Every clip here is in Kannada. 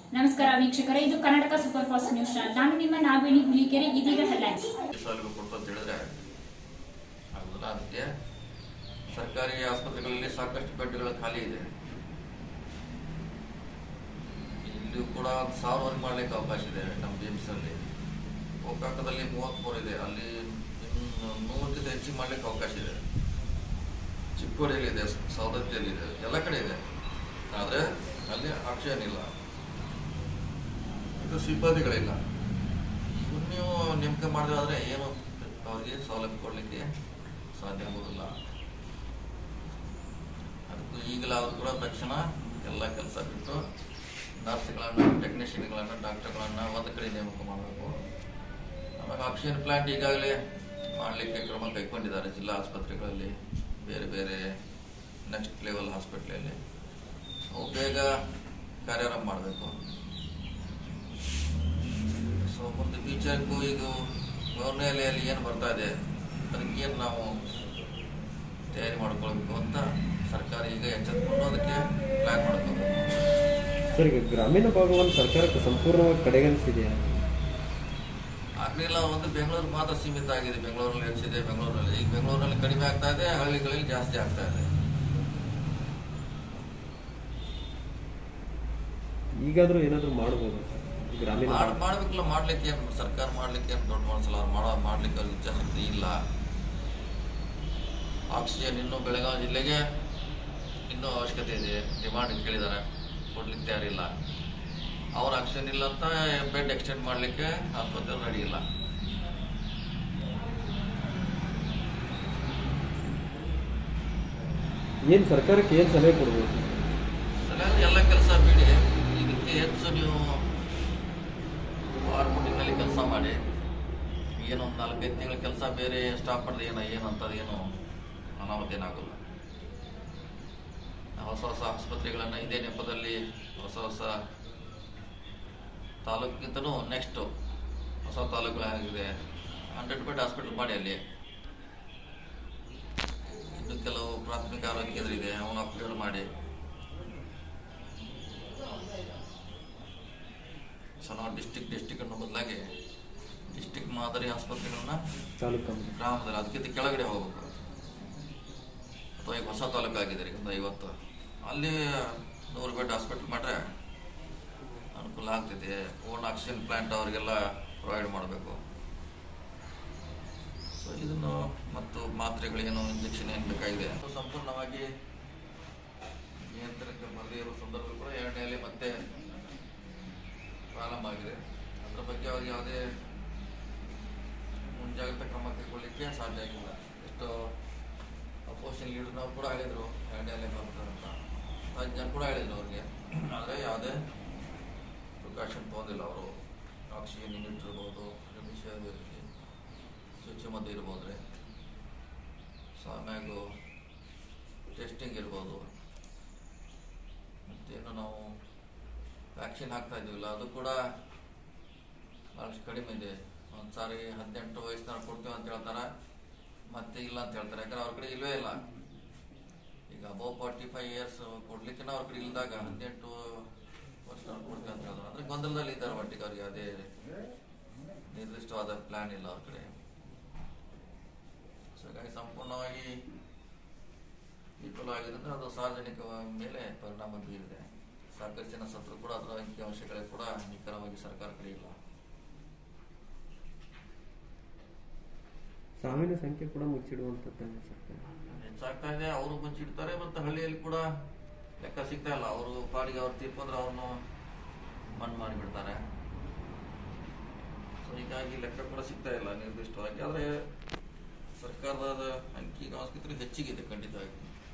ನಮಸ್ಕಾರ ವೀಕ್ಷಕರೇ ಇದು Karnataka super fast news channel ನಾನು ನಿಮ್ಮ ನಾಗವೇಣಿ ಹುಲಿಕೆರೆ ಇದೀಗ ಹೆಡ್ಲೈನ್ಸ್ ಸೌಲಭ್ಯ ಕೊಡ್ತು ಅಂತ ಹೇಳಿದ್ರೆ ಆಗುದಿಲ್ಲ ಅದಕ್ಕೆ ಸರ್ಕಾರಿ ಆಸ್ಪತ್ರೆಗಳಲ್ಲಿ ಸಾಕಷ್ಟು ಬೆಡ್ಗಳು ಖಾಲಿ ಇದೆ ಇಲ್ಲಿಯೂ ಕೂಡ ಒಂದು ಸಾವಿರವರೆಗೆ ಮಾಡ್ಲಿಕ್ಕೆ ಅವಕಾಶ ಇದೆ ನಮ್ಮ ಬಿಎಮ್ಸ್ ಅಲ್ಲಿ ಗೋಕಾಕದಲ್ಲಿ ಮೂವತ್ಮೂರು ಇದೆ ಅಲ್ಲಿ ಇನ್ನು ನೂರಕ್ಕಿಂತ ಹೆಚ್ಚಿಗೆ ಮಾಡ್ಲಿಕ್ಕೆ ಅವಕಾಶ ಇದೆ ಚಿಕ್ಕೋಡಿಯಲ್ಲಿದೆ ಸೌದತ್ತಿಯಲ್ಲಿದೆ ಎಲ್ಲ ಕಡೆ ಇದೆ ಆದರೆ ಅಲ್ಲಿ ಆಕ್ಷನ್ ಇಲ್ಲ ಇದು ಸಿಬ್ಬಂದಿಗಳಿಲ್ಲ ಇವ್ರು ನೀವು ನೇಮಕ ಮಾಡಿದ್ರೆ ಏನು ಅವ್ರಿಗೆ ಸೌಲಭ್ಯ ಕೊಡಲಿಕ್ಕೆ ಸಾಧ್ಯ ಆಗೋದಿಲ್ಲ ಅದಕ್ಕೂ ಈಗಲಾದ್ರೂ ಕೂಡ ತಕ್ಷಣ ಎಲ್ಲ ಕೆಲಸ ಬಿಟ್ಟು ನರ್ಸ್ಗಳನ್ನು ಟೆಕ್ನಿಷಿಯನ್ಗಳನ್ನು ಡಾಕ್ಟರ್ಗಳನ್ನು ಒಂದು ಕಡೆ ನೇಮಕ ಮಾಡಬೇಕು ಆಮೇಲೆ ಆಕ್ಸಿಜನ್ ಪ್ಲಾಂಟ್ ಈಗಾಗಲೇ ಮಾಡಲಿಕ್ಕೆ ಕ್ರಮ ಕೈಗೊಂಡಿದ್ದಾರೆ ಜಿಲ್ಲಾ ಆಸ್ಪತ್ರೆಗಳಲ್ಲಿ ಬೇರೆ ಬೇರೆ ನೆಕ್ಸ್ಟ್ ಲೆವೆಲ್ ಹಾಸ್ಪಿಟ್ಲಲ್ಲಿ ಅವು ಬೇಗ ಕಾರ್ಯಾರಂಭ ಮಾಡಬೇಕು ಸೊ ಮುಂದೆ ಫ್ಯೂಚರ್ಗೂ ಈಗ ಗೌರ್ನೆಲೆಯಲ್ಲಿ ಏನು ಬರ್ತಾ ಇದೆ ಅದಕ್ಕೆ ಏನು ನಾವು ತಯಾರಿ ಮಾಡ್ಕೊಳ್ಬೇಕು ಅಂತ ಸರ್ಕಾರ ಈಗ ಎಚ್ಚೆತ್ಕೊಂಡು ಅದಕ್ಕೆ ಪ್ಲಾನ್ ಮಾಡ್ಕೋಬೇಕು ಸರ್ ಈಗ ಗ್ರಾಮೀಣ ಭಾಗವನ್ನು ಸರ್ಕಾರಕ್ಕೆ ಸಂಪೂರ್ಣವಾಗಿ ಕಡೆಗಣಿಸಿದೆಯಾ ಆಗಲಿಲ್ಲ ಒಂದು ಬೆಂಗಳೂರು ಮಾತ್ರ ಸೀಮಿತ ಆಗಿದೆ ಬೆಂಗಳೂರಲ್ಲಿ ಹೆಚ್ಚಿದೆ ಬೆಂಗಳೂರಲ್ಲಿ ಈಗ ಬೆಂಗಳೂರಲ್ಲಿ ಕಡಿಮೆ ಆಗ್ತಾ ಇದೆ ಹಳ್ಳಿಗಳಲ್ಲಿ ಜಾಸ್ತಿ ಆಗ್ತಾ ಇದೆ ಈಗಾದರೂ ಏನಾದರೂ ಮಾಡ್ಬೋದು ಗ್ರಾಮೀಣ ಮಾಡ್ ಮಾಡ್ಬೇಕಲ್ಲ ಮಾಡ್ಲಿಕ್ಕೆ ಏನು ಸರ್ಕಾರ ಮಾಡ್ಲಿಕ್ಕೆ ಏನು ದೊಡ್ಡ ಮನಸ್ಸಲ್ಲ ಅವ್ರು ಮಾಡೋ ಮಾಡ್ಲಿಕ್ಕೆ ಅವ್ರಿಗೆ ಇಚ್ಛಾಶಕ್ತಿ ಇಲ್ಲ ಆಕ್ಸಿಜನ್ ಇನ್ನೂ ಬೆಳಗಾವಿ ಜಿಲ್ಲೆಗೆ ಇನ್ನೂ ಅವಶ್ಯಕತೆ ಇದೆ ಡಿಮಾಂಡ್ ಕೇಳಿದ್ದಾರೆ ಕೊಡ್ಲಿಕ್ಕೆ ತಯಾರಿಲ್ಲ ಅವ್ರ ಆಕ್ಸಿಜನ್ ಇಲ್ಲ ಅಂತ ಬೆಡ್ ಎಕ್ಸ್ಟೆಂಡ್ ಮಾಡ್ಲಿಕ್ಕೆ ಆಸ್ಪತ್ರೆ ರೆಡಿ ಇಲ್ಲ ಏನು ಸರ್ಕಾರಕ್ಕೆ ಏನು ಸಲಹೆ ಕೊಡ್ಬೋದು ಸಲಹೆ ಎಲ್ಲ ಕೆಲಸ ಬಿಡಿ ಇದಕ್ಕೆ ಹೆಚ್ಚು ನೀವು ವಾರ ಮುಟ್ಟಿನಲ್ಲಿ ಕೆಲಸ ಮಾಡಿ ಏನೋ ಒಂದು ನಾಲ್ಕೈದು ತಿಂಗಳ ಕೆಲಸ ಬೇರೆ ಸ್ಟಾಪ್ ಮಾಡಿದ್ರೆ ಏನೋ ಏನು ಅಂತದ್ದು ಏನು ಅನಾಹುತ ಏನಾಗಲ್ಲ ಹೊಸ ಹೊಸ ಆಸ್ಪತ್ರೆಗಳನ್ನು ಇದೇ ನೆಪದಲ್ಲಿ ಹೊಸ ಹೊಸ ತಾಲೂಕಿಗಿಂತನೂ ನೆಕ್ಸ್ಟ್ ಹೊಸ ತಾಲೂಕುಗಳಾಗಿದೆ ಹಂಡ್ರೆಡ್ ಬೆಡ್ ಹಾಸ್ಪಿಟಲ್ ಮಾಡಿ ಅಲ್ಲಿ ಇನ್ನು ಕೆಲವು ಪ್ರಾಥಮಿಕ ಆರೋಗ್ಯ ಕೇಂದ್ರ ಇದೆ ಅವನ್ನ ಅಪ್ಗ್ರೇಡ್ ಮಾಡಿ ಸೊ ನಾವು ಡಿಸ್ಟಿಕ್ ಡಿಸ್ಟಿಕ್ ಅನ್ನೋ ಬದಲಾಗಿ ಡಿಸ್ಟಿಕ್ ಮಾದರಿ ಆಸ್ಪತ್ರೆಗಳನ್ನ ತಾಲೂಕು ಗ್ರಾಮದಲ್ಲಿ ಅದಕ್ಕಿಂತ ಕೆಳಗಡೆ ಹೋಗ್ಬೇಕು ಅಥವಾ ಈಗ ಹೊಸ ತಾಲೂಕು ಆಗಿದೆ ಈಗ ಒಂದು ಐವತ್ತು ಅಲ್ಲಿ ನೂರು ಬೆಡ್ ಹಾಸ್ಪಿಟಲ್ ಮಾಡ್ರೆ ಅನುಕೂಲ ಆಗ್ತಿದೆ ಓನ್ ಆಕ್ಸಿಜನ್ ಪ್ಲಾಂಟ್ ಅವರಿಗೆಲ್ಲ ಪ್ರೊವೈಡ್ ಮಾಡಬೇಕು ಸೊ ಇದನ್ನು ಮತ್ತು ಮಾತ್ರೆಗಳೇನು ಇಂಜೆಕ್ಷನ್ ಏನು ಬೇಕಾಗಿದೆ ಅದು ಸಂಪೂರ್ಣವಾಗಿ ನಿಯಂತ್ರಣಕ್ಕೆ ಬರದೇ ಇರುವ ಸಂದರ್ಭ ಕೂಡ ಎರಡನೇಲಿ ಮತ್ತೆ ಪ್ರಾರಂಭ ಆಗಿದೆ ಅದರ ಬಗ್ಗೆ ಅವ್ರಿಗೆ ಯಾವುದೇ ಮುಂಜಾಗ್ರತಾ ಕ್ರಮ ಕೈಗೊಳ್ಳಿಕ್ಕೆ ಸಾಧ್ಯ ಆಗಿಲ್ಲ ಎಷ್ಟೋ ಅಪೋಸಿಷನ್ ಲೀಡರ್ನವ್ರು ಕೂಡ ಹೇಳಿದರು ಎರಡನೇ ಅಲೆ ಬರ್ತದೆ ಅಂತ ಹತ್ತು ಜನ ಕೂಡ ಹೇಳಿದ್ರು ಅವ್ರಿಗೆ ಆದರೆ ಯಾವುದೇ ಪ್ರಿಕಾಷನ್ ತೊಗೊಂಡಿಲ್ಲ ಅವರು ಆಕ್ಸಿಜನ್ ಯೂನಿಟ್ ಇರ್ಬೋದು ರೆಮಿಷನ್ ಚುಚ್ಚುಮದ್ದು ಇರ್ಬೋದು ರೀ ಸೊ ಆಮ್ಯಾಗ ಟೆಸ್ಟಿಂಗ್ ಇರ್ಬೋದು ಮತ್ತೇನು ನಾವು ವ್ಯಾಕ್ಸಿನ್ ಹಾಕ್ತಾ ಇದೀವಲ್ಲ ಅದು ಕೂಡ ಭಾಳಷ್ಟು ಕಡಿಮೆ ಇದೆ ಒಂದು ಸಾರಿ ಹದಿನೆಂಟು ವಯಸ್ಸಿನವ್ರು ಕೊಡ್ತೀವಿ ಅಂತ ಹೇಳ್ತಾರೆ ಮತ್ತೆ ಇಲ್ಲ ಅಂತ ಹೇಳ್ತಾರೆ ಯಾಕಂದ್ರೆ ಅವ್ರ ಕಡೆ ಇಲ್ವೇ ಇಲ್ಲ ಈಗ ಅಬೌವ್ ಫಾರ್ಟಿ ಫೈವ್ ಇಯರ್ಸ್ ಕೊಡ್ಲಿಕ್ಕೆ ಅವ್ರ ಕಡೆ ಇಲ್ದಾಗ ಹದಿನೆಂಟು ವರ್ಷದವ್ರು ಕೊಡ್ತೀವಿ ಅಂತ ಹೇಳಿದ್ರು ಅಂದ್ರೆ ಗೊಂದಲದಲ್ಲಿ ಇದ್ದಾರೆ ಒಟ್ಟಿಗೆ ಅವ್ರಿಗೆ ಅದೇ ನಿರ್ದಿಷ್ಟವಾದ ಪ್ಲಾನ್ ಇಲ್ಲ ಅವ್ರ ಕಡೆ ಸೊ ಹಾಗಾಗಿ ಸಂಪೂರ್ಣವಾಗಿ ವಿಫಲವಾಗಿದೆ ಅಂದ್ರೆ ಅದು ಸಾರ್ವಜನಿಕ ಮೇಲೆ ಪರಿಣಾಮ ಬೀರಿದೆ ಸಾಕಷ್ಟು ಜನ ಸತ್ರು ಕೂಡ ಅದರ ಅಂಕಿಅಂಶಗಳೇ ಕೂಡ ನಿಖರವಾಗಿ ಸರ್ಕಾರ ಕಡೆ ಇಲ್ಲ ಸಾವಿನ ಸಂಖ್ಯೆ ಕೂಡ ಮುಚ್ಚಿಡುವಂಥದ್ದು ಸರ್ಕಾರ ಹೆಚ್ಚಾಗ್ತಾ ಇದೆ ಅವರು ಬಂಚಿಡ್ತಾರೆ ಮತ್ತು ಹಳ್ಳಿಯಲ್ಲಿ ಕೂಡ ಲೆಕ್ಕ ಸಿಗ್ತಾ ಇಲ್ಲ ಅವರು ಪಾಡಿಗೆ ಅವ್ರು ತೀರ್ಪು ಅಂದ್ರೆ ಅವ್ರನ್ನು ಮಣ್ಣು ಮಾಡಿಬಿಡ್ತಾರೆ ಸೊ ಹೀಗಾಗಿ ಲೆಕ್ಕ ಕೂಡ ಸಿಗ್ತಾ ಇಲ್ಲ ನಿರ್ದಿಷ್ಟವಾಗಿ ಆದರೆ ಸರ್ಕಾರದ ಅಂಕಿ ಅವಶ್ಯಕತೆ ಹೆಚ್ಚಿಗಿದೆ ಖಂಡಿತವಾಗಿ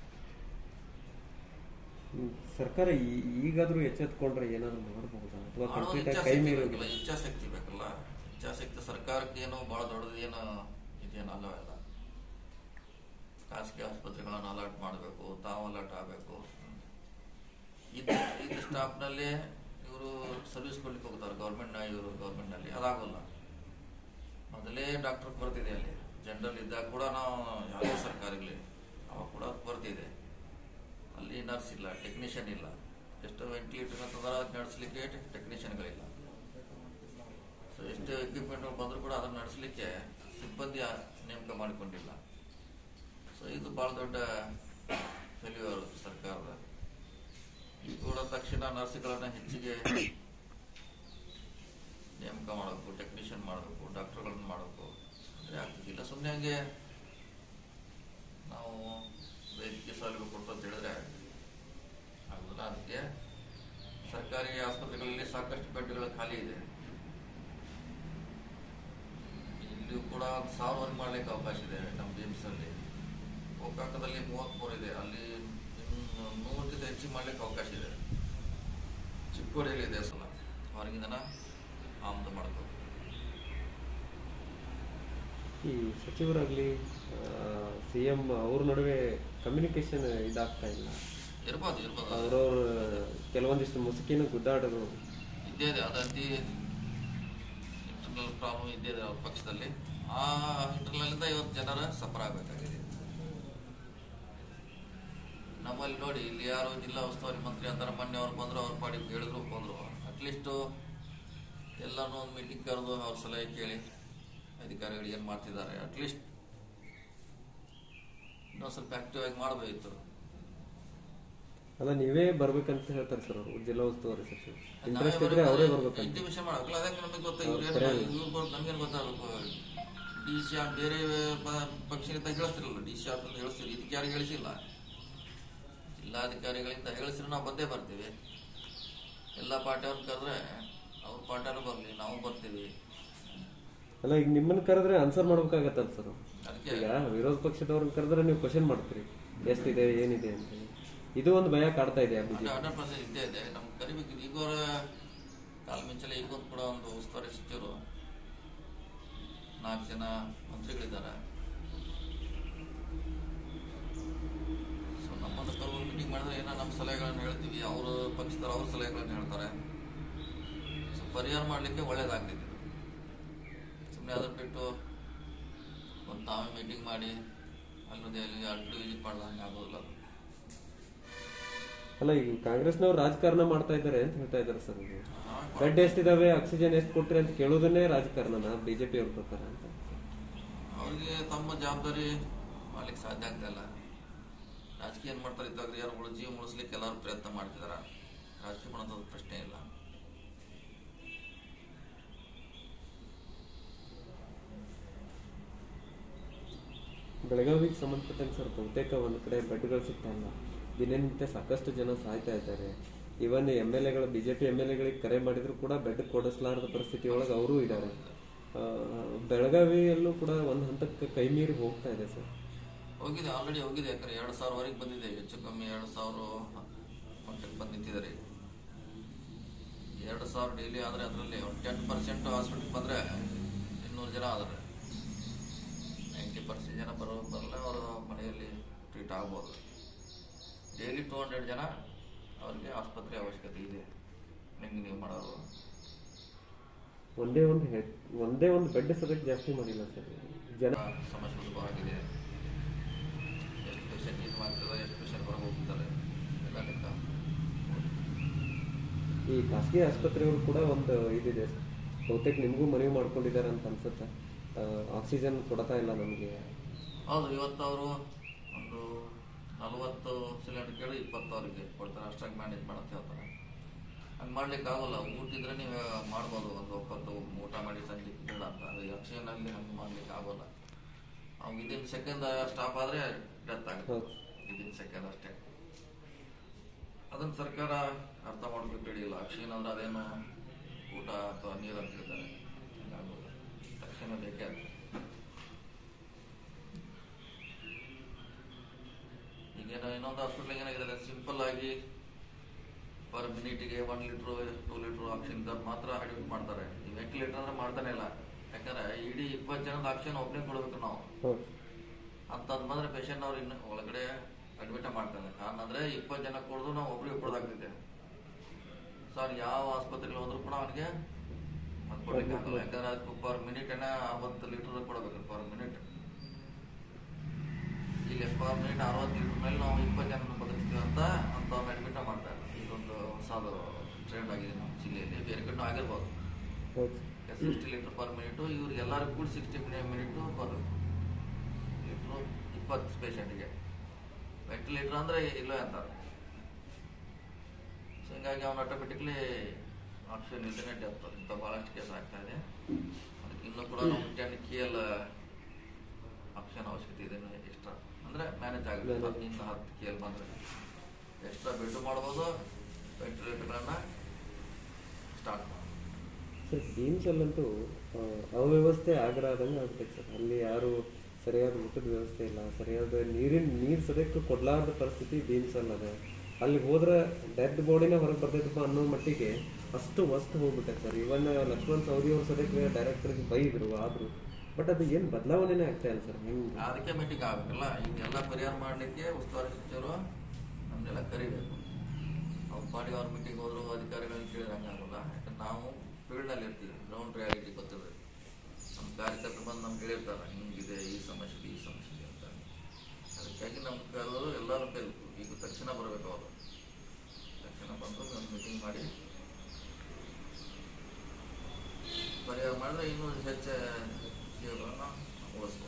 ಹ್ಮ್. ಸರ್ಕಾರ ಈ- ಈಗಾದ್ರೂ ಎಚ್ಚೆತ್ಕೊಂಡ್ರೆ ಏನಾದ್ರು ಮಾಡಬಹುದಾ ಅಥವಾ ಮಾಡೋದು ಕಂಪ್ಲೀಟ್ ಆಗಿ ಇಚ್ಛಾಶಕ್ತಿ ಕೈ ಮೀರಿ ಬೇಕಲ್ಲ ಇಚ್ಛಾಶಕ್ತಿ ಬೇಕಲ್ಲ ಇಚ್ಛಾಶಕ್ತಿ ಸರ್ಕಾರಕ್ಕೆ ಏನು ಬಹಳ ದೊಡ್ಡದು ಏನು ಇದೇನು ಅಲ್ಲವಲ್ಲ ಖಾಸಗಿ ಆಸ್ಪತ್ರೆಗಳನ್ನು ಅಲರ್ಟ್ ಮಾಡಬೇಕು ತಾವು ಅಲರ್ಟ್ ಆಗಬೇಕು ಇದು ಇದು ಸ್ಟಾಫ್ನಲ್ಲಿ ಇವರು ಸರ್ವಿಸ್ ಕೊಡ್ಲಿಕ್ಕೆ ಹೋಗ್ತಾರೆ ಗೌರ್ಮೆಂಟ್ನ ಇವರು ಗೌರ್ಮೆಂಟ್ನಲ್ಲಿ ಅದಾಗಲ್ಲ ಮೊದಲೇ ಡಾಕ್ಟರ್ ಬರ್ತಿದೆ ಅಲ್ಲಿ ಜನರಲ್ ಇದ್ದಾಗ ಕೂಡ ನಾವು ಯಾವುದೇ ಸರ್ಕಾರಗಳಲ್ಲಿ ಅವಾಗ ಕೂಡ ಬರ್ತಿದೆ ಅಲ್ಲಿ ನರ್ಸ್ ಇಲ್ಲ ಟೆಕ್ನಿಷಿಯನ್ ಇಲ್ಲ ಎಷ್ಟೋ ವೆಂಟಿಲೇಟರ್ ಅಂತಂದ್ರೆ ಅದನ್ನ ನಡೆಸಲಿಕ್ಕೆ ಟೆಕ್ನಿಷಿಯನ್ಗಳಿಲ್ಲ ಸೊ ಎಷ್ಟೇ ಎಕ್ವಿಪ್ಮೆಂಟ್ ಬಂದರೂ ಕೂಡ ಅದನ್ನು ನಡೆಸಲಿಕ್ಕೆ ಸಿಬ್ಬಂದಿ ಆ- ನೇಮಕ ಮಾಡಿಕೊಂಡಿಲ್ಲ ಸೊ ಇದು ಭಾಳ ದೊಡ್ಡ ಫೇಲ್ಯೂರ್ ಸರ್ಕಾರದ ಈಗ ಕೂಡ ತಕ್ಷಣ ನರ್ಸ್ಗಳನ್ನು ಹೆಚ್ಚಿಗೆ ನೇಮಕ ಮಾಡಬೇಕು ಟೆಕ್ನಿಷಿಯನ್ ಮಾಡಬೇಕು ಡಾಕ್ಟರ್ಗಳನ್ನು ಮಾಡಬೇಕು ಅಂದರೆ ಆಗ್ತಿದ್ದಿಲ್ಲ ಸುಮ್ಮನೆ ಹಂಗೆ ನಾವು ವೈದ್ಯಕೀಯ ಸೌಲಭ್ಯ ಕೊಡ್ತು ಅಂತ ಹೇಳಿದ್ರೆ ಆಗುದಿಲ್ಲ ಅದಕ್ಕೆ ಸರ್ಕಾರಿ ಆಸ್ಪತ್ರೆಗಳಲ್ಲಿ ಸಾಕಷ್ಟು ಬೆಡ್ಗಳು ಖಾಲಿ ಇದೆ ಇಲ್ಲಿಯೂ ಕೂಡ ಒಂದು ಸಾವಿರವರೆಗೆ ಮಾಡ್ಲಿಕ್ಕೆ ಅವಕಾಶ ಇದೆ ನಮ್ಮ ಬಿ ಎಮ್ ಅಲ್ಲಿ ಗೋಕಾಕದಲ್ಲಿ ಮೂವತ್ಮೂರು ಇದೆ ಅಲ್ಲಿ ಇನ್ನು ನೂರಕ್ಕಿಂತ ಹೆಚ್ಚಿಗೆ ಮಾಡ್ಲಿಕ್ಕೆ ಅವಕಾಶ ಇದೆ ಚಿಕ್ಕೋಡಿಯಲ್ಲಿ ಇದೆ ಸಲ ಹೊರಗಿಂದನ ಆಮದು ಮಾಡ್ಬೇಕು ಈ ಸಚಿವರಾಗ್ಲಿ ಸಿ ಎಂ ಅವ್ರ ನಡುವೆ ಕಮ್ಯುನಿಕೇಶನ್ ಇದಾಗ್ತಾ ಇಲ್ಲ ಇರ್ಬೋದು ಇರ್ಬೋದು ಅವ್ರವ್ರ ಕೆಲವೊಂದಿಷ್ಟು ಮುಸುಕಿನ ಗುದ್ದಾಟಗಳು ಇದ್ದೇ ಇದೆ ಅದಂತಿ ಇಂಟರ್ನಲ್ ಪ್ರಾಬ್ಲಮ್ ಇದ್ದೇ ಇದೆ ಅವ್ರ ಪಕ್ಷದಲ್ಲಿ ಆ ಇಂಟರ್ನಲ್ಲಿಂದ ಇವತ್ತು ಜನರ ಸಫರ್ ಆಗಬೇಕಾಗಿದೆ ನಮ್ಮಲ್ಲಿ ನೋಡಿ ಇಲ್ಲಿ ಯಾರು ಜಿಲ್ಲಾ ಉಸ್ತುವಾರಿ ಮಂತ್ರಿ ಅಂತಾರೆ ಮೊನ್ನೆ ಅವ್ರು ಬಂದ್ರು ಅವ್ರ ಪಾಡಿಗೆ ಹೇಳಿದ್ರು ಬಂದ್ರು ಅಟ್ಲೀಸ್ಟು ಎಲ್ಲರೂ ಒಂದು ಮೀಟಿಂಗ್ ಕರೆದು ಅವ್ರ ಸಲಹೆ ಕೇಳಿ ಅಧಿಕಾರಿಗಳು ಏನು ಮಾಡ್ತಿದ್ದಾರೆ ಅಟ್ಲೀಸ್ಟ್ ಇನ್ನೊಂದು ಸ್ವಲ್ಪ ಆಕ್ಟಿವ್ ಆಗಿ ಮಾಡಬೇಕಿತ್ತು ಅಲ್ಲ ನೀವೇ ಬರ್ಬೇಕಂತ ಹೇಳ್ತಾರೆ ಸರ್ ಅವರು ಜಿಲ್ಲಾ ಉಸ್ತುವಾರಿ ಸಚಿವರು ಇಂಟ್ರೆಸ್ಟ್ ಇದ್ರೆ ಅವರೇ ಬರ್ಬೇಕಂತ ಇಂಟಿಮೇಷನ್ ಮಾಡಬೇಕಲ್ಲ ಅದಕ್ಕೆ ನಮಗೆ ಗೊತ್ತಾ ಹೌದು, ಇವ್ರು ಸರಿ. ಇವ್ರು ನಮ್ಗೇನು ಗೊತ್ತಾಗಬೇಕು ಡಿ ಸಿ ಆಫ್ ಬೇರೆ ಪ- ಪಕ್ಷದಿಂದ ಹೇಳಿಸ್ತಿರಲ್ಲ ಡಿ ಸಿ ಆಫ್ ಅಂತ ಹೇಳಿಸ್ತೀರಿ ಇದಕ್ಕೆ ಯಾರಿಗೆ ಹೇಳಿಸಿಲ್ಲ ಜಿಲ್ಲಾಧಿಕಾರಿಗಳಿಂದ ಹೇಳಿಸಿದ್ರೆ ನಾವು ಬಂದೇ ಬರ್ತೀವಿ ಎಲ್ಲ ಪಾರ್ಟಿಯವ್ರನ್ನ ಕರೆದ್ರೆ ಅವ್ರ ಪಾರ್ಟಿಯವ್ರು ಬರಲಿ ನಾವು ಬರ್ತೀವಿ ಅಲ್ಲ ಈಗ ನಿಮ್ಮನ್ನ ಕರೆದ್ರೆ ಆನ್ಸರ್ ಮಾಡ್ಬೇಕಾಗತ್ತಲ್ಲ ಸರ್ ಅದಕ್ಕೆ ಈಗ ವಿರೋಧ ಪಕ್ಷದವ್ರನ್ನ ಕರೆದ್ರೆ ನೀವು ಕ್ವಶನ್ ಮಾಡ್ತೀರಿ ಎಷ್ಟಿದೆ ಏನಿದೆ ಅಂತ ಇದು ಒಂದು ಭಯ ಕಾಡ್ತಾ ಇದೆ ಬಿಜೆಪಿ ಹಂಡ್ರೆಡ್ ಪರ್ಸೆಂಟ್ ಇದ್ದೇ ಇದೆ ನಮ್ಗೆ ಕರಿಬೇಕಿದೆ ಈಗ ಅವರ ಕಾಲ ಮಿಂಚಲೆ ಈಗೊಂದು ಕೂಡ ಒಂದು ಉಸ್ತುವಾರಿ ಸಚಿವರು ನಾಲ್ಕು ಜನ ಮಂತ್ರಿಗಳಿದ್ದಾರೆ ಸೊ ನಮ್ಮನ್ನು ಕರೆದು ಮೀಟಿಂಗ್ ಮಾಡಿದ್ರೆ ಏನೋ ನಮ್ಮ ಸಲಹೆಗಳನ್ನು ಹೇಳ್ತೀವಿ ಅವರು ಪಕ್ಷದವ್ರು ಅವ್ರ ಸಲಹೆಗಳನ್ನು ಹೇಳ್ತಾರೆ ಸೊ ಪರಿಹಾರ ಮಾಡಲಿಕ್ಕೆ ಒಳ್ಳೇದಾಗ್ತಿತ್ತು ಸುಮ್ಮನೆ ಅದನ್ನು ಬಿಟ್ಟು ಒಂದು ತಾವೇ ಮೀಟಿಂಗ್ ಮಾಡಿ ಅಲ್ಲೊಂದು ಎಲ್ಲಿ ಅಡ್ಡು ವಿಸಿಟ್ ಮಾಡ್ದಂಗೆ ಆಗೋದಿಲ್ಲ ಅದು ಅಲ್ಲ ಈಗ ಕಾಂಗ್ರೆಸ್ನವ್ರು ರಾಜಕಾರಣ ಮಾಡ್ತಾ ಇದ್ದಾರೆ ಅಂತ ಹೇಳ್ತಾ ಇದ್ದಾರೆ ಸರ್ ಈಗ ಹಾ, ಬೆಡ್ ಎಷ್ಟಿದಾವೆ ಆಕ್ಸಿಜನ್ ಎಷ್ಟು ಕೊಟ್ರಿ ಅಂತ ಕೇಳೋದನ್ನೇ ರಾಜಕಾರಣನ ಬಿಜೆಪಿ ಅವ್ರ ಪ್ರಕಾರ ಅಂತ ಅವ್ರಿಗೆ ತಮ್ಮ ಜವಾಬ್ದಾರಿ ಮಾಡ್ಲಿಕ್ಕೆ ಸಾಧ್ಯ ಆಗ್ತಾ ಇಲ್ಲ ರಾಜಕೀಯ ಏನ್ ಮಾಡ್ತಾರೆ ಇದ್ದಾಗ ಯಾರು ಜೀವ ಉಳಿಸ್ಲಿಕ್ಕೆ ಎಲ್ಲರೂ ಪ್ರಯತ್ನ ಮಾಡ್ತಿದಾರ ರಾಜಕೀಯ ಮಾಡೋದು ಪ್ರಶ್ನೆ ಇಲ್ಲ ಬೆಳಗಾವಿಗೆ ಸಂಬಂಧಪಟ್ಟಂಗೆ ಸರ್ ಬಹುತೇಕ ಒಂದ್ ಕಡೆ ಬೆಡ್ಗಳು ಸಿಗ್ತಾ ಇಲ್ಲ ದಿನನಿತ್ಯ ಸಾಕಷ್ಟು ಜನ ಸಾಯ್ತಾ ಇದ್ದಾರೆ ಇವನ್ ಎಮ್ ಎಲ್ ಎಗಳ ಬಿಜೆಪಿ ಎಮ್ ಎಲ್ ಎಗಳಿಗೆ ಕರೆ ಮಾಡಿದ್ರು ಕೂಡ ಬೆಡ್ ಕೊಡಿಸ್ಲಾರದ ಪರಿಸ್ಥಿತಿ ಒಳಗೆ ಅವರೂ ಇದ್ದಾರೆ ಆ, ಬೆಳಗಾವಿಯಲ್ಲೂ ಕೂಡ ಒಂದ್ ಹಂತಕ್ಕೆ ಕೈ ಮೀರಿ ಹೋಗ್ತಾ ಇದೆ ಸರ್ ಹೋಗಿದೆ ಆಲ್ರೆಡಿ ಹೋಗಿದೆ ಯಾಕಂದ್ರೆ ಎರಡು ಸಾವಿರವರೆಗೆ ಬಂದಿದೆ ಹೆಚ್ಚು ಕಮ್ಮಿ ಎರಡು ಸಾವಿರ ಮಟ್ಟಕ್ಕೆ ಬಂದು ನಿಂತಿದ್ದಾರೆ ಈಗ. ಎರಡು ಸಾವಿರ ಡೈಲಿ ಆದರೆ ಅದರಲ್ಲಿ ಒಂದು ಟೆನ್ ಪರ್ಸೆಂಟ್ ಹಾಸ್ಪಿಟಲ್ ಬಂದರೆ ಇನ್ನೂರು ಜನ ಆದರೆ ನೈಂಟಿ ಪರ್ಸೆಂಟ್ ಜನ ಬರೋ ಬರಲ್ಲ ಅವರು ಮನೆಯಲ್ಲಿ ಟ್ರೀಟ್ ಆಗ್ಬೋದು ಡೈಲಿ ಟೂ ಹಂಡ್ರೆಡ್ ಜನ ಅವ್ರಿಗೆ ಆಸ್ಪತ್ರೆ ಅವಶ್ಯಕತೆ ಇದೆ ಹೆಂಗೆ ನೀವು ಮಾಡೋರು ಒಂದೇ ಒಂದು ಹೆಡ್ ಒಂದೇ ಒಂದು ಬೆಡ್ ಸದಕ್ಕೆ ಜಾಸ್ತಿ ಮಾಡಿಲ್ಲ ಸರ್ ಜನ ಸಮಸ್ಯೆ ಉದ್ಭವವಾಗಿದೆ ಎಷ್ಟು ಪೇಷಂಟ್ ಇದು ಮಾಡ್ತಿದ್ದಾರೆ ಎಷ್ಟು ಪೇಷಂಟ್ ಹೊರಗೆ ಹೋಗ್ತಿದ್ದಾರೆ ಎಲ್ಲ ಲೆಕ್ಕ ಈ ಖಾಸಗಿ ಆಸ್ಪತ್ರೆಯವರು ಕೂಡ ಒಂದು ಇದಿದೆ ಸರ್. ಬಹುತೇಕ ನಿಮಗೂ ಮನವಿ ಮಾಡ್ಕೊಂಡಿದ್ದಾರೆ ಅಂತ ಅನ್ಸುತ್ತೆ ಆಕ್ಸಿಜನ್ ಕೊಡ್ತಾ ಇಲ್ಲ ನಮಗೆ ಹೌದು ಇವತ್ತು ಅವರು ಒಂದು ನಲವತ್ತು ಸಿಲಿಂಡರ್ ಕೇಳಿ ಇಪ್ಪತ್ತು ಅವರಿಗೆ ಕೊಡ್ತಾರೆ ಅಷ್ಟಾಗಿ ಮ್ಯಾನೇಜ್ ಮಾಡಂತ ಹೇಳ್ತಾರೆ ಹಂಗೆ ಮಾಡ್ಲಿಕ್ಕೆ ಆಗೋಲ್ಲ ಊಟ ಇದ್ರೆ ನೀವು ಮಾಡ್ಬೋದು ಒಂದು ಒಪ್ಪತ್ತು ಊಟ ಮಾಡಿ ಸಂಜೆ ಬೇಡ ಅಂತ ಅದು ಯಕ್ಷನಲ್ಲಿ ಹಂಗೆ ಮಾಡ್ಲಿಕ್ಕೆ ಆಗೋಲ್ಲ ಅವ್ನು ವಿದಿನ್ ಸೆಕೆಂಡ್ ಸ್ಟಾಪ್ ಆದರೆ ಡೆತ್ ಆಗುತ್ತೆ ಹೌದು. ವಿದಿನ್ ಸೆಕೆಂಡ್ ಅಷ್ಟೇ ಅದನ್ನ ಸರ್ಕಾರ ಅರ್ಥ ಮಾಡ್ಬೇಕು ಹೇಳಿಲ್ಲ ಅಕ್ಷೀನ್ ಅಂದ್ರೆ ಅದೇನು ಊಟ ಅಥವಾ ನೀರು ಅಂತ ಹೇಳ್ತಾರೆ ಹಂಗಾಗೋದು ತಕ್ಷಣ ಬೇಕೇ ಅದು ಈಗೇನೋ ಇನ್ನೊಂದು ಹಾಸ್ಪಿಟ್ಲಿಗೆ ಏನಾಗಿದೆ ಸಿಂಪಲ್ ಆಗಿ ಪರ್ ಮಿನಿಟಿಗೆ one litre two litre oxygen ಮಾತ್ರ ಅಡ್ಮಿಟ್ ಮಾಡ್ತಾರೆ ಈ ವೆಂಟಿಲೇಟರ್ ಅಂದ್ರೆ ಮಾಡ್ತಾನೆ ಇಲ್ಲ ಯಾಕಂದ್ರೆ ಇಡೀ ಇಪ್ಪತ್ತು ಜನದ ಆಕ್ಸಿಜನ್ ಒಬ್ಬನೇ ಕೊಡ್ಬೇಕು ನಾವು ಹೌದು ಅಂತಂದ್ ಬಂದ್ರೆ ಪೇಷಂಟ್ ಅವ್ರು ಇನ್ನು ಒಳಗಡೆ ಅಡ್ಮಿಟ್ ಮಾಡ್ತಾರೆ ಕಾರಣ ಅಂದ್ರೆ ಇಪ್ಪತ್ತು ಜನ ಕೊಡೋದು ನಾವು ಒಬ್ರಿಗೆ ಕೊಡೋದಾಗ್ತಿದೆ ಸರ್ ಯಾವ ಆಸ್ಪತ್ರೆಗೆ ಹೋದ್ರು ಕೂಡ ಅವನಿಗೆ ಅದು ಕೊಡ್ಲಿಕ್ಕೆ ಆಗಲ್ಲ ಯಾಕಂದ್ರೆ ಅದಕ್ಕೆ ಪರ್ ಮಿನಿಟ್ ಏನ ಅರವತ್ತು ಲೀಟರ್ ಕೊಡಬೇಕು ಪರ್ ಮಿನಿಟ್ ಈಗ ಪರ್ ಮಿನಿಟ್ ಅರವತ್ತು ಲೀಟರ್ ಮೇಲೆ ನಾವು ಇಪ್ಪತ್ತು ಜನ ಬದುಕ್ತೀವಿ ಅಂತ ಅಂತ ಅವ್ರನ್ನ ಅಡ್ಮಿಟ್ ಮಾಡ್ತಾರೆ ಇದೊಂದು ಹೊಸದು ಟ್ರೆಂಡ್ ಆಗಿದೆ ನಮ್ಮ ಜಿಲ್ಲೆಯಲ್ಲಿ ಬೇರೆ ಕಡೆ ಆಗಿರ್ಬೋದು ಹೌದು ಸಿಕ್ಸ್ಟಿ ಲೀಟರ್ ಪರ್ ಮಿನಿಟು ಇವ್ರಿಗೆ ಎಲ್ಲರಿಗೂ ಕೂಡ ಸಿಕ್ಸ್ಟಿ ಮಿನಿಟು ಪರ್ ಲೀಟ್ರು ಇಪ್ಪತ್ತು ಪೇಷಂಟ್ಗೆ ವೆಂಟಿಲೇಟರ್ ಅಂದರೆ ಇಲ್ಲ ಅಂತಾರೆ ಸೊ ಹಿಂಗಾಗಿ ಅವ್ನು ಆಟೋಮೆಟಿಕ್ಲಿ ಆಪ್ಷನ್ ಇಲ್ಲದೇ ಡೆತ್ ಇಂಥ ಭಾಳಷ್ಟು ಕೇಸ್ ಆಗ್ತಾ ಇದೆ ಅದಕ್ಕೆ ಇನ್ನೂ ಕೂಡ ನಾವು ಟೆನ್ ಕೆ ಎಲ್ ಆಪ್ಷನ್ ಅವಶ್ಯಕತೆ ಇದೆ ಎಕ್ಸ್ಟ್ರಾ ಅಂದರೆ ಮ್ಯಾನೇಜ್ ಆಗುತ್ತೆ Manage. ಹತ್ತಿಂದ ಹತ್ತು ಕೆ ಎಲ್ ಬಂದರೆ ಎಕ್ಸ್ಟ್ರಾ ಬೆಡ್ ಮಾಡ್ಬೋದು ವೆಂಟಿಲೇಟರ್ಗಳನ್ನು ಸ್ಟಾರ್ಟ್ ಮಾಡ್ಬೋದು ಸರ್ ಬೀಮ್ಸಲ್ಲಂತೂ ಆ, ಅವ್ಯವಸ್ಥೆ ಆಗರಾದಂಗೆ ಆಗ್ತೈತೆ ಸರ್ ಅಲ್ಲಿ ಯಾರು ಸರಿಯಾದ ಊಟದ ವ್ಯವಸ್ಥೆ ಇಲ್ಲ ಸರಿಯಾದ ನೀರಿನ ನೀರು ಸದ್ಯಕ್ಕೆ ಕೊಡ್ಲಾರ್ದ ಪರಿಸ್ಥಿತಿ ಬೀಮ್ಸಲ್ ಅದ ಅಲ್ಲಿ ಹೋದ್ರೆ ಡೆಡ್ ಬಾಡಿನ ಹೊರಗೆ ಬರ್ತೈತಪ್ಪ ಅನ್ನೋ ಮಟ್ಟಿಗೆ ಅಷ್ಟು ವಸ್ತು ಹೋಗ್ಬಿಟ್ಟೈತೆ ಸರ್ ಇವನ್ ಲಕ್ಷ್ಮಣ್ ಸವದಿ ಅವ್ರು ಸದ್ಯಕ್ಕೆ ಡೈರೆಕ್ಟರ್ಗೆ ಬೈದ್ರು ಆದ್ರು ಬಟ್ ಅದು ಏನು ಬದಲಾವಣೆನೇ ಆಗ್ತಾ ಇಲ್ಲ ಸರ್ ಹೆಂಗೆ ಅದಕ್ಕೆ ಮೀಟಿಂಗ್ ಆಗಬೇಕಲ್ಲ ಇದೆಲ್ಲ ಪರಿಹಾರ ಮಾಡಲಿಕ್ಕೆ ಉಸ್ತುವಾರಿ ಸಚಿವರು ನಮ್ಮನ್ನೆಲ್ಲ ಕರಿಬೇಕು ಅವ್ರ ಪಾಡಿಗೆ ಅವ್ರ ಮೀಟಿಂಗ್ ಹೋದ್ರು ಅಧಿಕಾರಿಗಳನ್ನ ಕೇಳಿದ್ರೆ ಹಂಗಾಗಲ್ಲ ಯಾಕಂದ್ರೆ ನಾವು ಫೀಲ್ಡ್ನಲ್ಲಿ ಇರ್ತೀವಿ ಗ್ರೌಂಡ್ ರಿಯಾಲಿಟಿ ಗೊತ್ತಿರ್ತದೆ ನಮ್ಮ ಕಾರ್ಯಕರ್ತರು ಬಂದು ನಮ್ಗೆ ಹೇಳಿರ್ತಾರೆ ಹಿಂಗಿದೆ ಈ ಸಮಸ್ಯೆ ಇದೆ, ಈ ಸಮಸ್ಯೆ ಇದೆ ಅಂತ ಅದಕ್ಕಾಗಿ ನಮ್ಮ ಕರೆದು ಎಲ್ಲರೂ ಕರಿಬೇಕು ಈಗ ತಕ್ಷಣ ಬರಬೇಕು ಅವರು ತಕ್ಷಣ ಬಂದು ಒಂದು ಮೀಟಿಂಗ್ ಮಾಡಿ ಪರಿಹಾರ ಮಾಡಿದ್ರೆ ಇನ್ನೂ ಹೆಚ್ಚು ಜೀವಗಳನ್ನು ಉಳಿಸ್ಬೋದು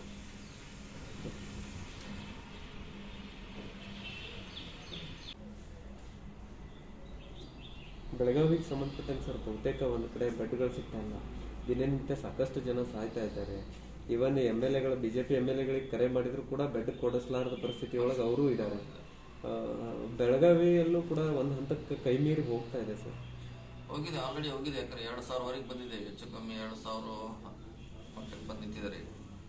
ಬೆಳಗಾವಿಗೆ ಸಂಬಂಧಪಟ್ಟಂಗೆ ಸರ್ ಬಹುತೇಕ ಒಂದು ಕಡೆ ಬೆಡ್ಗಳು ಸಿಗ್ತಾ ಇಲ್ಲ ದಿನನಿತ್ಯ ಸಾಕಷ್ಟು ಜನ ಸಾಯ್ತಾ ಇದ್ದಾರೆ ಇವನ್ ಎಮ್ ಎಲ್ ಎಗಳು B J P M L ಎಗಳಿಗೆ ಕರೆ ಮಾಡಿದ್ರು ಕೂಡ ಬೆಡ್ ಕೊಡಿಸ್ಲಾರದ ಪರಿಸ್ಥಿತಿ ಒಳಗೆ ಅವರೂ ಇದ್ದಾರೆ ಆ, ಬೆಳಗಾವಿಯಲ್ಲೂ ಕೂಡ ಒಂದು ಹಂತಕ್ಕೆ ಕೈ ಮೀರಿ ಹೋಗ್ತಾ ಇದೆ ಸರ್ ಹೋಗಿದೆ ಆಲ್ರೆಡಿ ಹೋಗಿದೆ ಯಾಕಂದ್ರೆ ಎರಡು ಸಾವಿರವರೆಗೆ ಬಂದಿದೆ ಹೆಚ್ಚು ಕಮ್ಮಿ ಎರಡು ಸಾವಿರ ಮಟ್ಟಕ್ಕೆ ಬಂದು ನಿಂತಿದ್ದಾರೆ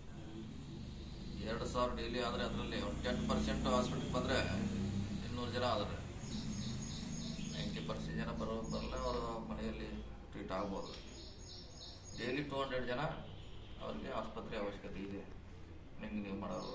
ಎರಡು ಸಾವಿರ ಡೈಲಿ ಆದರೆ ಅದರಲ್ಲಿ ಒಂದು ಟೆನ್ ಪರ್ಸೆಂಟ್ ಹಾಸ್ಪಿಟ್ಲಿಗೆ ಬಂದರೆ ಇನ್ನೂರು ಜನ ಆದರೆ ನೈಂಟಿ ಪರ್ಸೆಂಟ್ ಜನ ಬರೋ ಬರಲ್ಲ ಅವರ ಮನೆಯಲ್ಲಿ ಟ್ರೀಟ್ ಆಗ್ಬೋದು ಡೈಲಿ ಟೂ ಹಂಡ್ರೆಡ್ ಜನ ಅವ್ರಿಗೆ ಆಸ್ಪತ್ರೆ ಅವಶ್ಯಕತೆ ಇದೆ ಹೆಂಗೆ ನೀವು ಮಾಡೋರು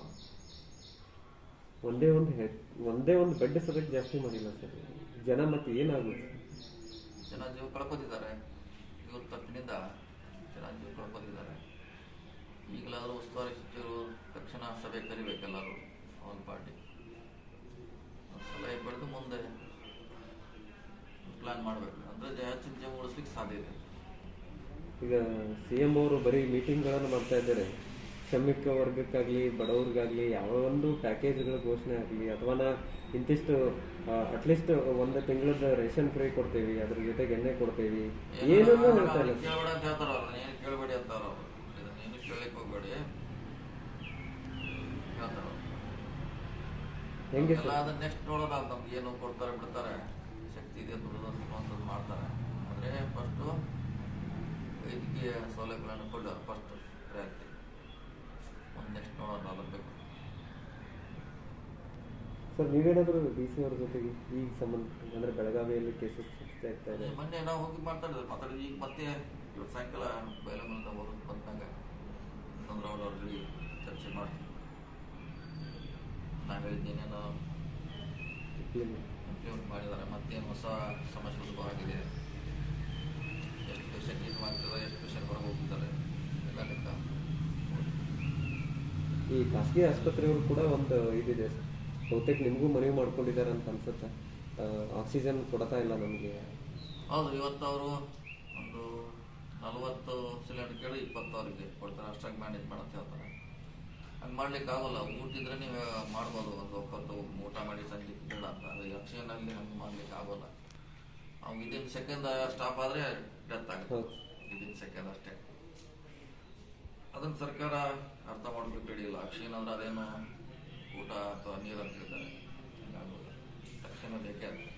ಒಂದೇ ಒಂದು ಹೆಡ್ ಒಂದೇ ಒಂದು ಬೆಡ್ ಸದ್ಯಕ್ಕೆ ಜಾಸ್ತಿ ಮಾಡಿಲ್ಲ ಸರ್ ಜನ ಮತ್ತೆ ಏನಾಗುತ್ತೆ ಜನ ಜೀವ ಕಳ್ಕೊತಿದ್ದಾರೆ ಇವ್ರ ತಪ್ಪಿನಿಂದ ಜನ ಜೀವ ಕಳ್ಕೊತಿದ್ದಾರೆ ಈಗಲಾದರೂ ಉಸ್ತುವಾರಿ ಸಚಿವರು ತಕ್ಷಣ ಸಭೆ ಕರಿಬೇಕೆಲ್ಲರೂ ಆಲ್ ಪಾರ್ಟಿ ಸಲಹೆ ಪಡೆದು ಮುಂದೆ ಪ್ಲಾನ್ ಮಾಡಬೇಕು ಅಂದರೆ ಹೆಚ್ಚಿನ ಜೀವ ಉಳಿಸ್ಲಿಕ್ಕೆ ಸಾಧ್ಯ ಇದೆ ಈಗ ಸಿ ಎಂ ಅವರು ಬರೀ ಮೀಟಿಂಗ್ಗಳನ್ನು ಮಾಡ್ತಾ ಇದ್ದಾರೆ ಶ್ರಮಿಕ ವರ್ಗಕ್ಕಾಗಲಿ ಬಡವ್ರಿಗಾಗಲಿ ಯಾವ ಒಂದು ಪ್ಯಾಕೇಜ್ಗಳ ಘೋಷಣೆ ಆಗಲಿ ಅಥವಾ ನಾ ಇಂತಿಷ್ಟು ಅಟ್ಲೀಸ್ಟ್ ಒಂದು ತಿಂಗಳದ ರೇಷನ್ ಫ್ರೀ ಕೊಡ್ತೇವಿ ಅದ್ರ ಜೊತೆಗೆ ಎಣ್ಣೆ ಕೊಡ್ತೇವಿ ಏನನ್ನೂ ಹೇಳ್ತಾ ಇಲ್ಲ ಸರ್. ಕೇಳಬೇಡ ಅಂತ ಹೇಳ್ತಾರ ಅವ್ರು ಏನು ಕೇಳಬೇಡಿ ಅಂತಾರ ಅವರು ಇದನ್ನೇನು ಕೇಳಲಿಕ್ಕೆ ಹೋಗ್ಬೇಡಿ ಹೇಳ್ತಾರ ಅವ್ರು. ಹೆಂಗೆ ಎಲ್ಲ ಸರ್ ಅದನ್ನ ನೆಕ್ಸ್ಟ್ ನೋಡೋಣ ನಮ್ಗೆ ಏನು ಕೊಡ್ತಾರೆ ಬಿಡ್ತಾರೆ ಶಕ್ತಿ ಇದೆ ದುಡ್ಡು ಅನ್ನೋದು ಮಾಡ್ತಾರೆ ಆದರೆ ಫಸ್ಟು ವೈದ್ಯಕೀಯ ಸೌಲಭ್ಯಗಳನ್ನು ಕೊಡೋರು ಫಸ್ಟ್ ಪ್ರಯಾರಿಟಿ ಒಂದು ನೆಕ್ಸ್ಟ್ ನೋಡೋಣ ಅದ್ರ ಬೇಕು ಸರ್ ನೀವೇನಾದರೂ ಡಿ ಸಿ ಅವ್ರ ಜೊತೆಗೆ ಈಗ ಸಂಬಂಧ ಅಂದ್ರೆ ಬೆಳಗಾವಿಯಲ್ಲಿ ಕೇಸಸ್ ಸಿಗ್ತಾ ಇರ್ತಾ ಇದೆ ಮೊನ್ನೆ ನಾವು ಹೋಗಿ ಮಾತಾಡಿದ್ವಿ ಮಾತಾಡಿದ್ವಿ ಈಗ ಮತ್ತೆ ಇವತ್ತು ಸಾಯಂಕಾಲ ಬಯಲಮಂದ ಹೋಗಿ ಬಂದಾಗ ಇನ್ನೊಂದು ರೌಂಡ್ ಅವ್ರ ಜೊತೆ ಚರ್ಚೆ ಮಾಡ್ತೀವಿ ನಾನು ಹೇಳಿದ್ದೇನೇನೋ ಇಂಪ್ಲಿಮೆಂಟ್ ಮಾಡಿದ್ದಾರೆ ಮತ್ತೇನು ಹೊಸ ಸಮಸ್ಯೆ ಉದ್ಭವ ಆಗಿದೆ ಎಷ್ಟು ಪೇಷಂಟ್ ಇದು ಮಾಡ್ತಿದ್ದಾರೆ ಎಷ್ಟು ಪೇಷಂಟ್ ಹೊರಗೆ ಹೋಗ್ತಿದ್ದಾರೆ ಎಲ್ಲ ಲೆಕ್ಕ ಈ ಖಾಸಗಿ ಆಸ್ಪತ್ರೆಯವರು ಕೂಡ ಒಂದು ಇದಿದೆ ಸರ್ ಬಹುತೇಕ ನಿಮಗೂ ಮನವಿ ಮಾಡ್ಕೊಂಡಿದ್ದಾರೆ ಅಂತ ಅನ್ಸುತ್ತೆ ಆಕ್ಸಿಜನ್ ಕೊಡ್ತಾ ಇಲ್ಲ ನಮಗೆ ಹೌದು ಇವತ್ತು ಅವರು ಒಂದು ನಲವತ್ತು ಸಿಲಿಂಡರ್ ಕೇಳಿ ಇಪ್ಪತ್ತು ಅವರಿಗೆ ಕೊಡ್ತಾರೆ ಅಷ್ಟಾಗಿ ಮ್ಯಾನೇಜ್ ಮಾಡಂತ ಹೇಳ್ತಾರೆ ಹಂಗೆ ಮಾಡ್ಲಿಕ್ಕೆ ಆಗೋಲ್ಲ ಊಟ ಇದ್ರೆ ನೀವು ಮಾಡ್ಬೋದು ಒಂದು ಹೊತ್ತು ಊಟ ಮಾಡಿ ಸಂಜೆ ಬೇಡ ಅಂತ ಅದು ಯಕ್ಷನಲ್ಲಿ ಹಂಗೆ ಮಾಡ್ಲಿಕ್ಕೆ ಆಗೋಲ್ಲ ಅವ್ನು ವಿದಿನ್ ಸೆಕೆಂಡ್ ಸ್ಟಾಪ್ ಆದರೆ ಡೆತ್ ಆಗುತ್ತೆ ಹೌದು. ವಿದಿನ್ ಸೆಕೆಂಡ್ ಅಷ್ಟೇ ಅದನ್ನ ಸರ್ಕಾರ ಅರ್ಥ ಮಾಡ್ಬೇಕು ಹಿಡಿಯಿಲ್ಲ ಅಕ್ಷಯನ್ ಅಂದ್ರೆ ಅದೇನು ಊಟ ಅಥವಾ ನೀರು ಅಂತ ಹೇಳ್ತಾರೆ ಹಂಗಾಗೋಲ್ಲ ತಕ್ಷಣ ಬೇಕೇ ಅದು